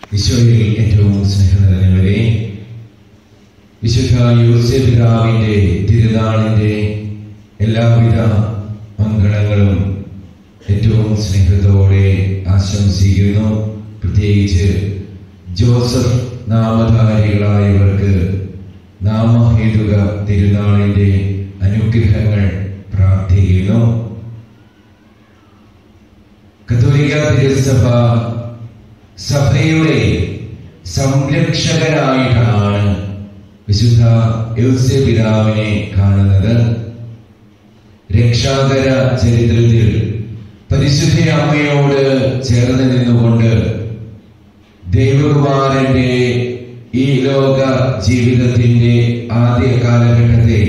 ഈശോയിൽ ഏറ്റവും സ്നേഹം നിറഞ്ഞവരെ വിശുദ്ധ യോസേപിതാവിന്റെ തിരുനാളിന്റെ എല്ലാവിധ മംഗളങ്ങളും ഏറ്റവും സ്നേഹത്തോടെ ആശംസിക്കുന്നു പ്രത്യേകിച്ച് ജോസഫ് നാമധാരികളായവർക്ക് നാമഹേതുക തിരുനാളിന്റെ അനുഗ്രഹങ്ങൾ പ്രാർത്ഥിക്കുന്നു കത്തോലിക്ക തിരുസഭ സഭയുടെ സംരക്ഷകനായിട്ടാണ് വിശുദ്ധ യൗസ്യ പിതാവിനെ കാണുന്നത് രക്ഷാകര ചരിത്രത്തിൽ പരിശുദ്ധ അമ്മയോട് ചേർന്ന് നിന്നുകൊണ്ട് ദൈവകുമാരന്റെ ഈ ലോക ജീവിതത്തിന്റെ ആദ്യ കാലഘട്ടത്തെ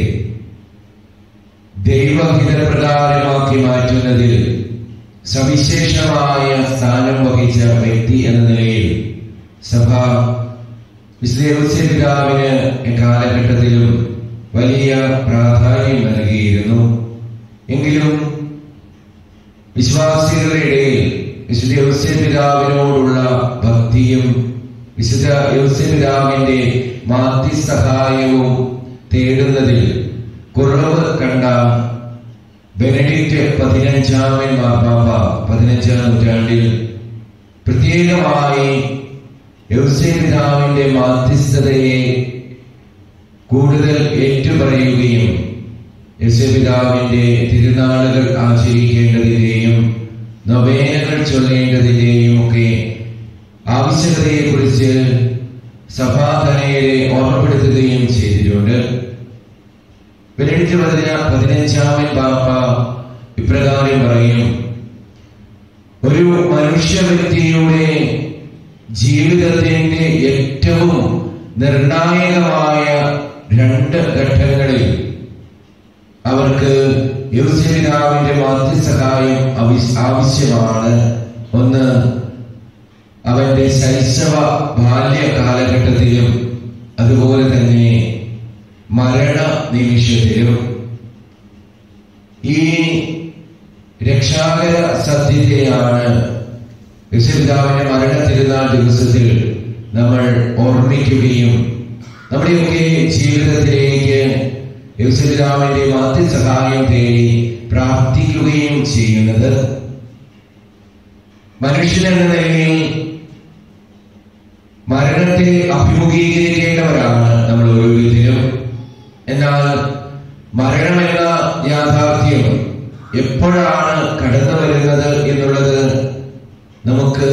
ദൈവഹിതപ്രകാരമാക്കി മാറ്റുന്നതിൽ സവിശേഷമായ സ്ഥാനം വഹിച്ച വ്യക്തി എന്ന നിലയിൽ സഭ വിശ്ലേഷപിതാവിന് കാലഘട്ടത്തിലും വലിയ പ്രാധാന്യം നൽകിയിരുന്നു എങ്കിലും വിശ്വാസികളുടെ ഇടയിൽ വിശുദ്ധ യോസ്യപിതാവിനോടുള്ള ഭക്തിയും വിശുദ്ധ യോസ്യപിതാവിന്റെ മാധ്യസഹായവും തേടുന്നതിൽ കുറവ് കണ്ട ബെനഡിക്റ്റ് പതിനഞ്ചാമൻ മാർപ്പാപ്പ പതിനഞ്ചാം നൂറ്റാണ്ടിൽ പ്രത്യേകമായി യൗസേപിതാവിന്റെ മാധ്യസ്ഥതയെ കൂടുതൽ ഏറ്റുപറയുകയും യൗസേപിതാവിന്റെ തിരുനാളുകൾ ആചരിക്കേണ്ടതിന്റെയും നൊവേനകൾ ചൊല്ലേണ്ടതിന്റെയും ഒക്കെ ആവശ്യകതയെക്കുറിച്ച് സഭാധനയരെ ഓർമ്മപ്പെടുത്തുകയും ചെയ്തിട്ടുണ്ട് ബെനഡിക്റ്റ് പതിന പതിനഞ്ചാമൻ പാപ്പ ഇപ്രകാരം പറയും ഒരു മനുഷ്യ വ്യക്തിയുടെ ജീവിതത്തിന്റെ ഏറ്റവും നിർണായകമായ രണ്ട് ഘട്ടങ്ങളിൽ അവർക്ക് യോസപിതാവിന്റെ മാധ്യസഹായം ആവശ്യമാണ് ഒന്ന് അവന്റെ ശൈശവ ബാല്യ കാലഘട്ടത്തിലും അതുപോലെ തന്നെ മരണ നിമിഷത്തിലും ഈ രക്ഷാകര സത്യത്തെയാണ് യശുപിതാവിന്റെ മരണ തിരുനാൾ ദിവസത്തിൽ നമ്മൾ ഓർമ്മിക്കുകയും നമ്മുടെയൊക്കെ ജീവിതത്തിലേക്ക് യശുപിതാവിന്റെ മാധ്യസഹായം തേടി പ്രാർത്ഥിക്കുകയും ചെയ്യുന്നത് മനുഷ്യനെന്ന നിലയിൽ മരണത്തെ അഭിമുഖീകരിക്കേണ്ടവരാണ് നമ്മൾ ഓരോരുത്തരും എന്നാൽ മരണമെന്ന യാഥാർത്ഥ്യം എപ്പോഴാണ് കടന്നു വരുന്നത് എന്നുള്ളത് നമുക്ക്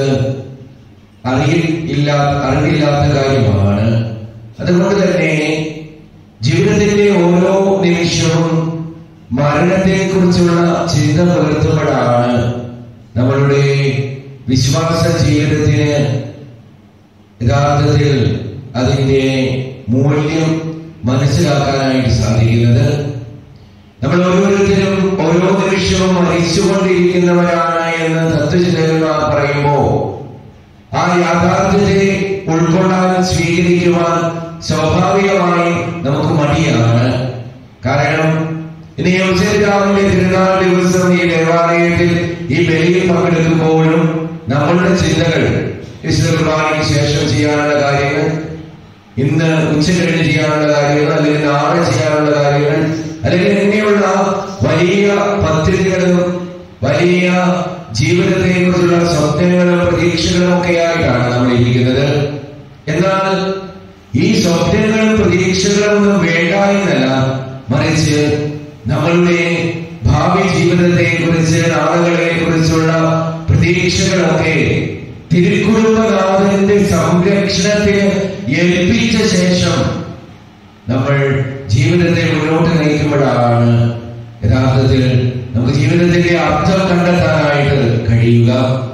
അറിയില്ല അറിവില്ലാത്ത കാര്യമാണ് അതുകൊണ്ട് തന്നെ ജീവിതത്തിന്റെ ഓരോ നിമിഷവും മരണത്തെ കുറിച്ചുള്ള ചിന്ത പുലർത്തുമ്പോഴാണ് നമ്മളുടെ വിശ്വാസ ജീവിതത്തിന് യഥാർത്ഥത്തിൽ അതിന്റെ മൂല്യം മനസ്സിലാക്കാനായിട്ട് സാധിക്കുന്നത് നമ്മൾ ഓരോരുത്തരും ഓരോ നിമിഷവും മരിച്ചുകൊണ്ടിരിക്കുന്നവരാണ് എന്ന് തത്വചിന്തകന്മാർ പറയുമ്പോ ആ യാഥാർത്ഥ്യത്തെ ഉൾക്കൊള്ളാൻ സ്വീകരിക്കുവാൻ സ്വാഭാവികമായും നമുക്ക് മടിയാണ് കാരണം ഇനി യോസേരാവിന്റെ തിരുനാൾ ദിവസം ഈ ദേവാലയത്തിൽ ഈ ബലിയിൽ പങ്കെടുക്കുമ്പോഴും നമ്മളുടെ ചിന്തകൾ വിശുദ്ധ കുർബാനയ്ക്ക് ശേഷം ചെയ്യാനുള്ള കാര്യങ്ങൾ ഇന്ന് ഉച്ച കഴിഞ്ഞ് ചെയ്യാനുള്ള കാര്യങ്ങൾ അല്ലെങ്കിൽ നാളെ ചെയ്യാനുള്ള കാര്യങ്ങൾ അല്ലെങ്കിൽ ഇങ്ങനെയുള്ള വലിയ പദ്ധതികളും വലിയ ജീവിതത്തെ കുറിച്ചുള്ള സ്വപ്നങ്ങളും പ്രതീക്ഷകളും ഒക്കെ ആയിട്ടാണ് നമ്മൾ ഇരിക്കുന്നത് എന്നാൽ ഈ സ്വപ്നങ്ങളും പ്രതീക്ഷകളും ഒന്നും വേണ്ട എന്നല്ല മറിച്ച് നമ്മളുടെ ഭാവി ജീവിതത്തെ കുറിച്ച് നാളുകളെ കുറിച്ചുള്ള പ്രതീക്ഷകളൊക്കെ തിരുക്കുടുംബനാഥന്റെ സംരക്ഷണത്തിന് ഏൽപ്പിച്ച ശേഷം നമ്മൾ ജീവിതത്തെ മുന്നോട്ട് നയിക്കുമ്പോഴാണ് യഥാർത്ഥത്തിൽ നമുക്ക് ജീവിതത്തിന്റെ അർത്ഥം കണ്ടെത്താനായിട്ട് കഴിയുക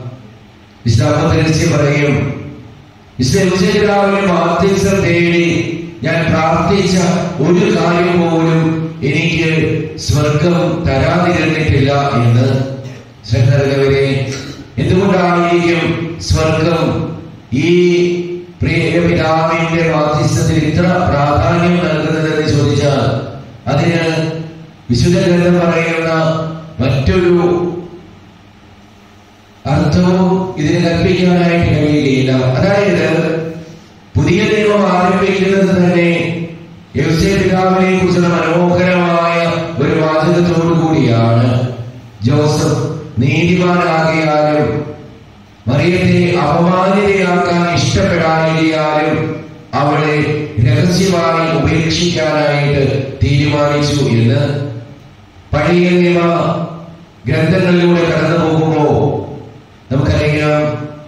വിശുദ്ധാമ പറയും വിശ്വരാവിലെ മാധ്യസ്ഥം തേടി ഞാൻ പ്രാർത്ഥിച്ച ഒരു കാര്യം പോലും എനിക്ക് സ്വർഗം തരാതിരുന്നിട്ടില്ല എന്ന് ശ്രദ്ധവരെ എന്തുകൊണ്ടായിരിക്കും സ്വർഗം ഈ പ്രിയ പിതാവിന്റെ മാധ്യസ്ഥത്തിൽ ഇത്ര പ്രാധാന്യം നൽകുന്നതെന്ന് ചോദിച്ചാൽ അതിന് വിശുദ്ധ ഗ്രന്ഥം പറയുന്ന മറ്റൊരു അർത്ഥവും ഇതിന് കൽപ്പിക്കാനായിട്ട് കഴിയില്ല കഴിയുകയില്ല അതായത് പുതിയ നിയമം ആരംഭിക്കുന്നത് തന്നെ യൗസേ പിതാവിനെ കുറിച്ചുള്ള മനോഹരമായ ഒരു വാചകത്തോടു കൂടിയാണ് ജോസഫ് നീതിമാനാകിയാലും മറിയത്തെ അപമാനിതയാക്കാൻ ഇഷ്ടപ്പെടാനിരിയാലും അവളെ രഹസ്യമായി ഉപേക്ഷിക്കാനായിട്ട് തീരുമാനിച്ചു എന്ന് പഴയ നിയമ ഗ്രന്ഥങ്ങളിലൂടെ കടന്നു പോകുമ്പോ നമുക്കറിയാം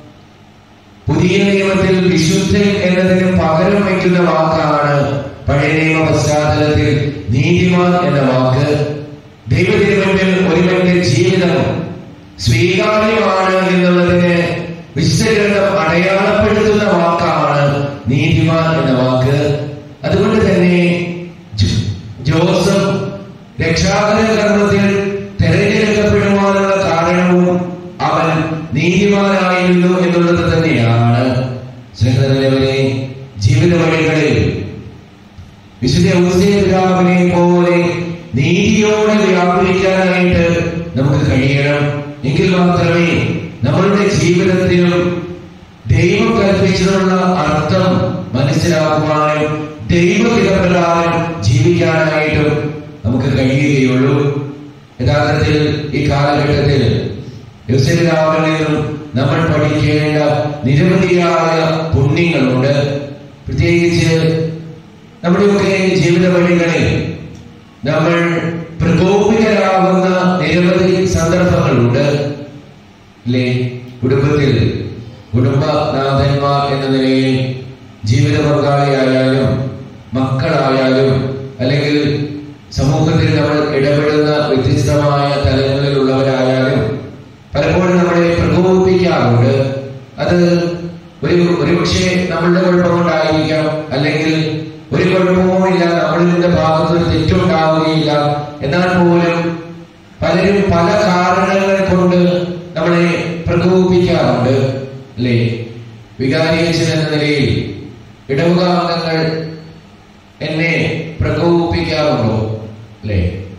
പുതിയ നിയമത്തിൽ വിശുദ്ധൻ എന്നതിന് പകരം വയ്ക്കുന്ന വാക്കാണ് പഴയ നിയമ പശ്ചാത്തലത്തിൽ നീതിമാൻ എന്ന വാക്ക് ദൈവത്തിന് മുന്നിൽ ഒരുവന്റെ ജീവിതം സ്വീകാര്യമാണ് എന്നുള്ളതിന് വിശുദ്ധഗ്രന്ഥം അടയാളപ്പെടുത്തുന്ന വാക്കാണ് നീതിമാൻ എന്ന വാക്ക് അതുകൊണ്ട് തന്നെ ജോ- ജോസഫ് രക്ഷാകര കർമ്മത്തിൽ തെരഞ്ഞെടുക്കപ്പെടുവാനുള്ള കാരണവും അവൻ നീതിമാനായിരുന്നു എന്നുള്ളത് തന്നെയാണ് സ്നേഹിതരെ ജീവിത വഴികളിൽ വിശുദ്ധ ഔസേപ്പ് പിതാവിനെ പോലെ നീതിയോടെ വ്യാപരിക്കാനായിട്ട് നമുക്ക് കഴിയണം എങ്കിൽ മാത്രമേ നമ്മളുടെ ജീവിതത്തിലും ദൈവം കൽപ്പിച്ചിട്ടുള്ള അർത്ഥം മനസ്സിലാക്കുവാനും ദൈവഹിതപ്രകാരം ജീവിക്കാനായിട്ടും നമുക്ക് കഴിയുകയുള്ളൂ യഥാർത്ഥത്തിൽ ഈ കാലഘട്ടത്തിൽ യോസേപിതാവിൽ നിന്നും നമ്മൾ പഠിക്കേണ്ട നിരവധിയായ പുണ്യങ്ങളുണ്ട് പ്രത്യേകിച്ച് നമ്മുടെയൊക്കെ ജീവിത വഴികളിൽ നമ്മൾ പ്രകോപിതരാകുന്ന നിരവധി സന്ദർഭങ്ങളുണ്ട് അല്ലേ കുടുംബത്തിൽ കുടുംബനാഥന്മാർ എന്ന നിലയിൽ ജീവിത പങ്കാളിയായാലും മക്കളായാലും അല്ലെങ്കിൽ സമൂഹത്തിൽ നമ്മൾ ഇടപെടുന്ന വ്യത്യസ്തമായ തലങ്ങളിലുള്ളവരായാലും പലപ്പോഴും നമ്മളെ പ്രകോപിപ്പിക്കാറുണ്ട് അത് ഒരു ഒരുപക്ഷെ നമ്മളുടെ കുഴപ്പം കൊണ്ടായിരിക്കാം അല്ലെങ്കിൽ ഒരു കുഴപ്പവുമില്ല നമ്മളിന്റെ ഭാഗത്ത് ഒരു തെറ്റുണ്ടാവുകയില്ല എന്നാൽ പോലും പലരും പല കാരണങ്ങൾ കൊണ്ട് നമ്മളെ പ്രകോപിപ്പിക്കാറുണ്ട് അല്ലേ വികാരിയച്ഛൻ എന്ന നിലയിൽ ഇടവക അംഗങ്ങൾ എന്നെ പ്രകോപിപ്പിക്കാറുണ്ടോ അല്ലേ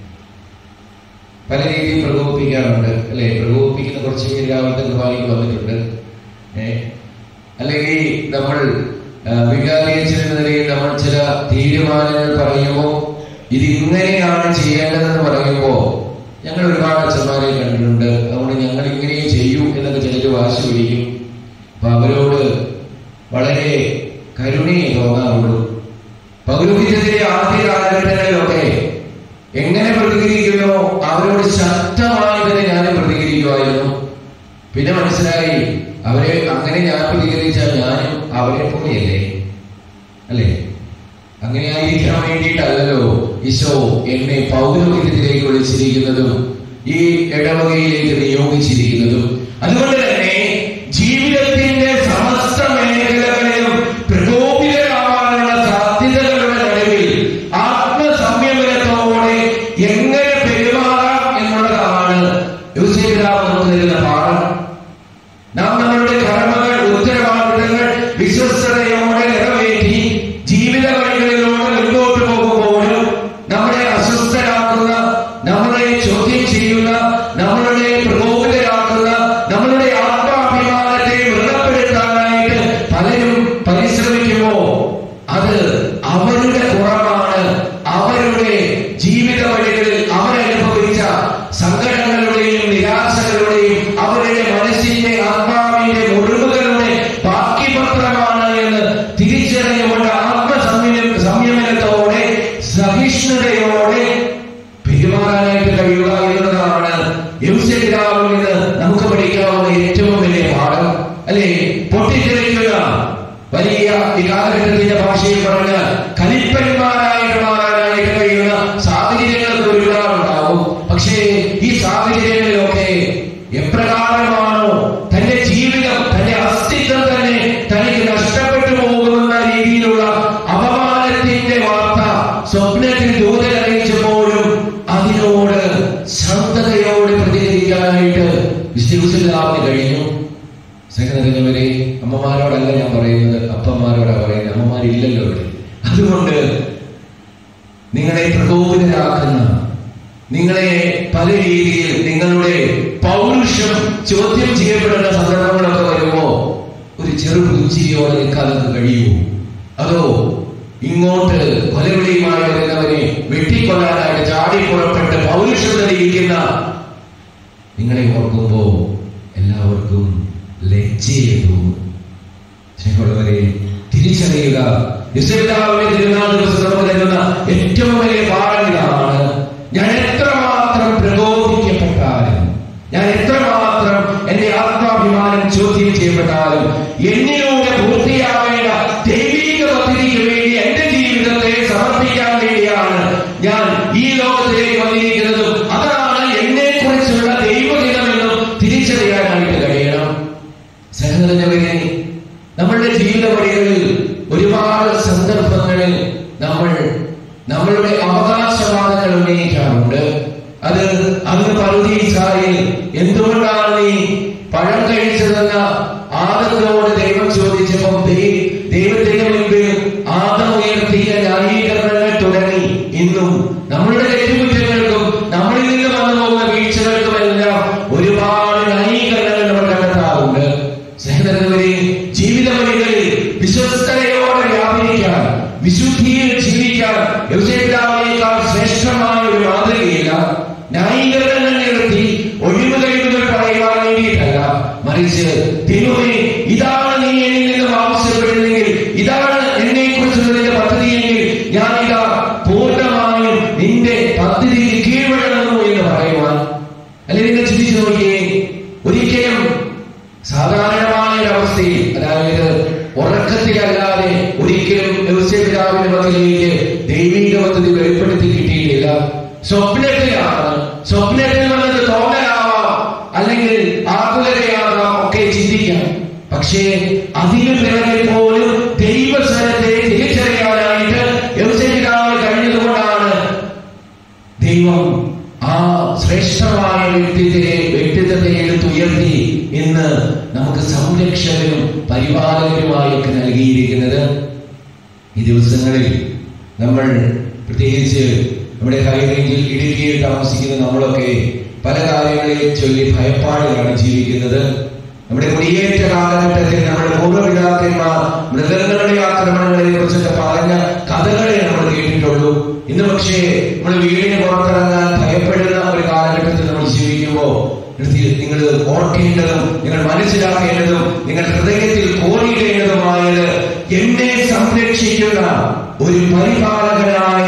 പല രീതിയിൽ പ്രകോപിപ്പിക്കാറുണ്ട് അല്ലേ പ്രകോപിപ്പിക്കുന്ന കുറച്ച് പേര് രാവിലത്തെ കുർബാനയ്ക്ക് വന്നിട്ടുണ്ട് ഏ അല്ലെങ്കിൽ നമ്മൾ ആ, വികാരിയച്ഛൻ എന്ന നിലയിൽ നമ്മൾ ചില തീരുമാനങ്ങൾ പറയുമ്പോൾ ഇത് ഇങ്ങനെയാണ് ചെയ്യേണ്ടതെന്ന് പറയുമ്പോൾ ഞങ്ങൾ ഒരുപാട് അച്ഛന്മാരെ കണ്ടിട്ടുണ്ട് അതുകൊണ്ട് ഞങ്ങൾ ഇങ്ങനെ ചെയ്യൂ എന്നൊക്കെ ചിലർ വാശി പിടിക്കും അപ്പൊ അവരോട് വളരെ കരുണയെ തോന്നാറുള്ളൂ പൗരോഹിത്യത്തിന്റെ ആദ്യ കാലഘട്ടങ്ങളിലൊക്കെ എങ്ങനെ പ്രതികരിക്കുന്നോ അവരോട് ശക്തമായി തന്നെ ഞാൻ പ്രതികരിക്കുമായിരുന്നു പിന്നെ മനസ്സിലായി അവരെ അങ്ങനെ ഞാൻ പ്രതികരിച്ചാൽ ഞാനും അവരെ പോലെയല്ലേ അല്ലേ അങ്ങനെ ആയിരിക്കാൻ വേണ്ടിയിട്ടല്ലല്ലോ ഈശോ എന്നെ പൗരോഹിത്യത്തിലേക്ക് വിളിച്ചിരിക്കുന്നതും ഈ ഇടവകയിലേക്ക് നിയോഗിച്ചിരിക്കുന്നതും അതുകൊണ്ട് തന്നെ ജീവിതത്തിന്റെ സമസ്ത മേഖലകളിലും പ്രകോപിതരാവാനുള്ള സാധ്യതകളുടെ നടുവിൽ ആത്മസംയമനത്തോടെ എങ്ങനെ പെരുമാറാം എന്നുള്ളതാണ് യൂസേപിതാവ് നമുക്ക് തരുന്ന പാഠം നാം നമ്മളുടെ കർമ്മങ്ങൾ ഉത്തരവാദിത്തങ്ങൾ വിശ്വസ്തതയോടെ നിറവേറ്റി ജീവിത വഴികളിലൂടെ മുന്നോട്ട് പോകുമ്പോഴും നമ്മളെ അസ്വസ്ഥരാക്കുന്ന നമ്മളെ ചോദ്യം ചെയ്യുന്ന നമ്മളുടെ പ്രകോപിതരാക്കുന്ന നമ്മളുടെ ആത്മാഭിമാനത്തെ വ്രണപ്പെടുത്താനായിട്ട് പലരും പരിശ്രമിക്കുമോ അത് അവരുടെ കുറവാണ് അവരുടെ ജീവിത വഴികളിൽ അവരനുഭവിച്ച സങ്കടങ്ങളുടെയും നിരാശകളുടെയും അവരുടെ മനസ്സിന്റെ ആത്മാവിന്റെ മുറിവുകളുടെ ബാക്കി പത്രമാണ് എന്ന് തിരിച്ചറിഞ്ഞുകൊണ്ട് ആത്മസംയമ സംയമനത്തോടെ സഹിഷ്ണുതയോടെ പെരുമാറാനായിട്ട് കഴിയുക എന്നുള്ളതാണ് യൗസപിതാവിൽ നിന്ന് നമുക്ക് പഠിക്കാവുന്ന ഏറ്റവും വലിയ പാഠം അല്ലെ പൊട്ടിത്തെറിക്കുക വലിയ ഈ കാലഘട്ടത്തിന്റെ ഭാഷയിൽ പറഞ്ഞാൽ കലിപ്പന്മാരായിട്ട് മാറാനായിട്ട് കഴിയുന്ന സാഹചര്യങ്ങളൊക്കെ ഒരുപാടുണ്ടാവും പക്ഷേ ഈ സാഹചര്യങ്ങളിലൊക്കെ എപ്രകാരമാണോ തന്റെ ജീവിതം തന്റെ അസ്തിത്വം തന്നെ തനിക്ക് നഷ്ടപ്പെട്ടു പോകുമെന്ന രീതിയിലുള്ള അപമാനത്തിന്റെ വാർത്ത സ്വപ്നത്തിൽ ദൂരെ അറിയിച്ചപ്പോഴും അതിനോട് ശാന്തതയോടെ പ്രതികരിക്കാനായിട്ട് വിശ്വസിതാവിന് കഴിഞ്ഞു സ്നേഹനിറഞ്ഞവരെ അമ്മമാരോടല്ല ഞാൻ പറയുന്നത് അപ്പന്മാരോടാണ് പറയുന്നത് അമ്മമാരില്ലല്ലോ ഇവിടെ അതുകൊണ്ട് നിങ്ങളെ പ്രകോപിതരാക്കുന്ന നിങ്ങളെ പല രീതിയിൽ നിങ്ങളുടെ പൗരുഷം ചോദ്യം ചെയ്യപ്പെടുന്ന സന്ദർഭങ്ങളൊക്കെ വരുമ്പോ ഒരു ചെറു പുഞ്ചിരിയോടെ നിൽക്കാൻ നിങ്ങൾക്ക് കഴിയുമോ അതോ ഇങ്ങോട്ട് കൊലവിളിയുമായി വരുന്നവനെ വെട്ടിക്കൊല്ലാനായിട്ട് ചാടി പുറപ്പെട്ട് പൗരുഷം തെളിയിക്കുന്ന നിങ്ങളെ ഓർക്കുമ്പോ എല്ലാവർക്കും ലജ്ജയെ തോന്നും സ്നേഹമുള്ളവരെ തിരിച്ചറിയുക ഇസ്രായേലിന്റെ തിരുനാൾ ദിവസം നമുക്ക് തരുന്ന ഏറ്റവും വലിയ പാഠം ഇതാണ് ഞാൻ എത്രമാത്രം പ്രകോപിക്കപ്പെട്ടാലും ഞാൻ എത്രമാത്രം എന്റെ ആത്മാഭിമാനം ചോദ്യം ചെയ്യപ്പെട്ടാലും എന്നിലൂടെ പൂർത്തിയാവേണ്ട ദൈവിക പദ്ധതിക്ക് വേണ്ടി എന്റെ ജീവിതത്തെ സമർപ്പിക്കാൻ വേണ്ടിയാണ് ഞാൻ ഈ ലോകത്തിലേക്ക് വന്നിരിക്കുന്നതും അതാണ് എന്നെ കുറിച്ചുള്ള ദൈവഹിതമെന്നും തിരിച്ചറിയാനായിട്ട് കഴിയണം സഹോദരനെ നമ്മളുടെ ജീവിത വഴികളിൽ ഒരുപാട് സന്ദർഭങ്ങളിൽ നമ്മൾ നമ്മളുടെ അവകാശവാദങ്ങൾ ഉന്നയിക്കാറുണ്ട് അത് അങ്ങ് പറുദീസായിൽ എന്തുകൊണ്ടാണ് നീ പഴം കഴിച്ചതെന്ന ആദത്തോട് ദൈവം ചോദിച്ചപ്പോൾ ദൈ- ദൈവത്തിന്റെ മുൻപിൽ ആദം ഉയർത്തിയ ന്യായീകരണങ്ങൾ തുടങ്ങി ഇന്നും നമ്മളുടെ തെറ്റുകുറ്റങ്ങൾക്കും നമ്മളിൽ നിന്ന് വന്നു പോകുന്ന വീഴ്ചകൾക്കുമെല്ലാം ഒരുപാട് ന്യായീകരണങ്ങൾ നമ്മൾ കണ്ടെത്താറുണ്ട് സ്നേഹിതരെ ജീവിത വഴികളിൽ വിശ്വസ്തതയോടെ വ്യാപരിക്കാൻ വിശുദ്ധിയിൽ ജീവിക്കാൻ യൗസേപിതാവിനേക്കാൾ ശ്രേഷ്ഠമായ ഒരു മാതൃകയില്ല ന്യായീകരണങ്ങൾ നിർത്തി ഒഴിവ് കഴിവുകൾ പറയുവാൻ വേണ്ടിയിട്ടല്ല മറിച്ച് ദൈവമേ ഇതാണ് നീ എന്നിൽ നിന്നും ആവശ്യപ്പെടുന്നെങ്കിൽ ഇതാണ് എന്നെ കുറിച്ചുള്ള നിന്റെ പദ്ധതിയെങ്കിൽ ഞാൻ ഇതാ പൂർണ്ണമായും നിന്റെ പദ്ധതിക്ക് കീഴ്വഴങ്ങുന്നു എന്ന് പറയുവാൻ അല്ലെങ്കിൽ നിങ്ങൾ ചിന്തിച്ചു നോക്കിയേ ഒരിക്കലും സാധാരണമായ ഒരു അവസ്ഥയിൽ അതായത് ഉറക്കത്തിലല്ലാതെ ഒരിക്കലും യൗസേപിതാവിന്റെ പദ്ധതിയിലേക്ക് ദൈവിക പദ്ധതി വെളിപ്പെടുത്തി കിട്ടിയിട്ടില്ല സ്വപ്നത്തിലാണ് സ്വപ്നത്തിൽ വന്നത് തോന്നലാവാം അല്ലെങ്കിൽ ആകുലതയാകാം ഒക്കെ ചിന്തിക്കാം പക്ഷേ അതിന് പിറകെ പോലും ദൈവസ്വരത്തെ തിരിച്ചറിയാനായിട്ട് യൗസേപിതാവ് കഴിഞ്ഞതുകൊണ്ടാണ് ദൈവം ആ ശ്രേഷ്ഠമായ വ്യക്തിത്വത്തെ വ്യക്തിത്വത്തെ എടുത്തുയർത്തി ഇന്ന് നമുക്ക് സംരക്ഷകനും പരിപാലകനുമായൊക്കെ നൽകിയിരിക്കുന്നത് ഈ ദിവസങ്ങളിൽ നമ്മൾ പ്രത്യേകിച്ച് നമ്മുടെ ഹൈ റേഞ്ചിൽ ഇടുക്കിയിൽ താമസിക്കുന്ന നമ്മളൊക്കെ പല കാര്യങ്ങളെ ചൊല്ലി ഭയപ്പാടുകളാണ് ജീവിക്കുന്നത് നമ്മുടെ കുടിയേറ്റ കാലഘട്ടത്തിൽ നമ്മുടെ പൂർവ്വപിതാക്കന്മാർ മൃഗങ്ങളുടെ ആക്രമണങ്ങളെ കുറിച്ചൊക്കെ പറഞ്ഞ കഥകളെ നമ്മൾ കേട്ടിട്ടുള്ളൂ ഇന്ന് പക്ഷേ നമ്മൾ വീടിന് പുറത്തിറങ്ങാൻ ഭയപ്പെടുന്ന ഒരു കാലഘട്ടത്തിൽ നമ്മൾ ജീവിക്കുമ്പോൾ നിങ്ങൾ ഓർക്കേണ്ടതും നിങ്ങൾ മനസ്സിലാക്കേണ്ടതും നിങ്ങൾ ഹൃദയത്തിൽ കോറിയിടേണ്ടതുമായത് എന്നെ സംരക്ഷിക്കുന്ന ഒരു പരിപാലകനായ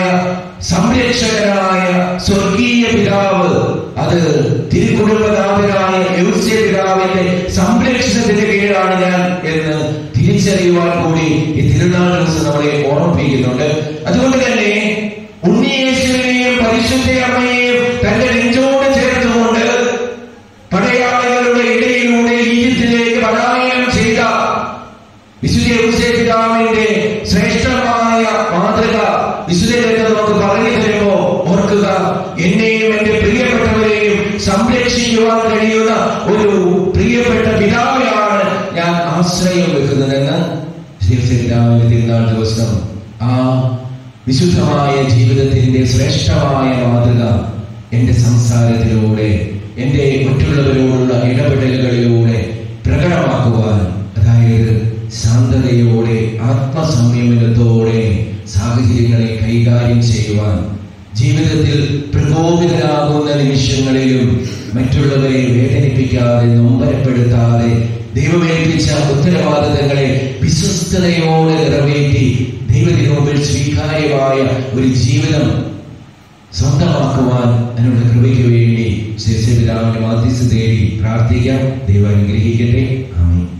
സംരക്ഷകനായ സ്വർഗീയ പിതാവ് അത് തിരുക്കുടുംബനാഥനായ യൗസ്യ പിതാവിന്റെ സംരക്ഷണത്തിന്റെ കീഴിലാണ് ഞാൻ എന്ന് തിരിച്ചറിയുവാൻ കൂടി ഈ തിരുനാൾ ദിവസം നമ്മളെ ഓർമ്മിപ്പിക്കുന്നുണ്ട് അതുകൊണ്ട് തന്നെ ഉണ്ണിയേശുവിനെയും പരിശുദ്ധ അമ്മയെയും തന്റെ നെഞ്ചോട് ചേർത്തുകൊണ്ട് പടയാളികളുടെ ഇടയിലൂടെ ഈജിപ്തിലേക്ക് പലായനം ചെയ്ത വിശുദ്ധ യൗസേ പിതാവിന്റെ ശ്രേഷ്ഠമായ മാതൃക വിശുദ്ധരെന്ന് നമുക്ക് പറഞ്ഞു തരുമ്പോ ഓർക്കുക എന്നെയും എന്റെ പ്രിയപ്പെട്ടവരെയും സംരക്ഷിക്കുവാൻ കഴിയുന്ന ഒരു പ്രിയപ്പെട്ട പിതാവിലാണ് ഞാൻ ആശ്രയം വെക്കുന്നതെന്ന് യൗസേ പിതാവിന്റെ തിരുനാൾ ദിവസം ആ വിശുദ്ധമായ ജീവിതത്തിന്റെ ശ്രേഷ്ഠമായ മാതൃക എന്റെ സംസാരത്തിലൂടെ എന്റെ മറ്റുള്ളവരോടുള്ള ഇടപെടലുകളിലൂടെ പ്രകടമാക്കുവാൻ അതായത് ശാന്തതയോടെ ആത്മസംയമനത്തോടെ സാഹചര്യങ്ങളെ കൈകാര്യം ചെയ്യുവാൻ ജീവിതത്തിൽ പ്രകോപിതരാകുന്ന നിമിഷങ്ങളിലും മറ്റുള്ളവരെ വേദനിപ്പിക്കാതെ നൊമ്പരപ്പെടുത്താതെ ദൈവമേൽപ്പിച്ച ഉത്തരവാദിത്തങ്ങളെ വിശ്വസ്തതയോടെ നിറവേറ്റി ദൈവത്തിന് മുമ്പിൽ സ്വീകാര്യമായ ഒരു ജീവിതം സ്വന്തമാക്കുവാൻ അതിനുള്ള കൃപയ്ക്ക് വേണ്ടി ശേഷപിതാവിന്റെ മാധ്യസ്ഥ തേടി പ്രാർത്ഥിക്കാം ദൈവം അനുഗ്രഹിക്കട്ടെ ആമീൻ